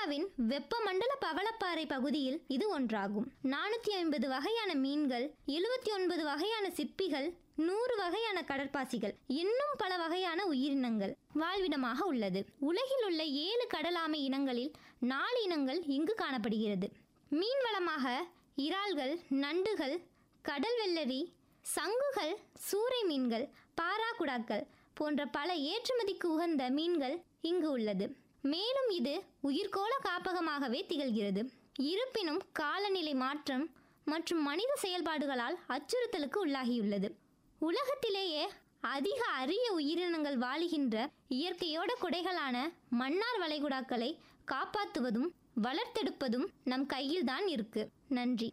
இந்தியாவின் வெப்பமண்டல பவளப்பாறை பகுதியில் இது ஒன்றாகும் நானூற்றி ஐம்பது வகையான மீன்கள் எழுபத்தி ஒன்பது வகையான சிப்பிகள் நூறு வகையான கடற்பாசிகள் இன்னும் பல வகையான உயிரினங்கள் வாழ்விடமாக உள்ளது உலகில் உள்ள ஏழு கடலாமை இனங்களில் நாலு இனங்கள் இங்கு காணப்படுகிறது மீன் வளமாக இறால்கள் நண்டுகள் கடல் வெள்ளரி சங்குகள் சூறை மீன்கள் பாராக்குடாக்கள் போன்ற பல ஏற்றுமதிக்கு உகந்த மீன்கள் இங்கு உள்ளது மேலும் இது உயிர்கோள காப்பகமாகவே திகழ்கிறது இருப்பினும் காலநிலை மாற்றம் மற்றும் மனித செயல்பாடுகளால் அச்சுறுத்தலுக்கு உள்ளாகியுள்ளது உலகத்திலேயே அதிக அரிய உயிரினங்கள் வாழுகின்ற இயற்கையோட கொடைகளான மன்னார் வளைகுடாக்களை காப்பாற்றுவதும் வளர்த்தெடுப்பதும் நம் கையில்தான் இருக்கு நன்றி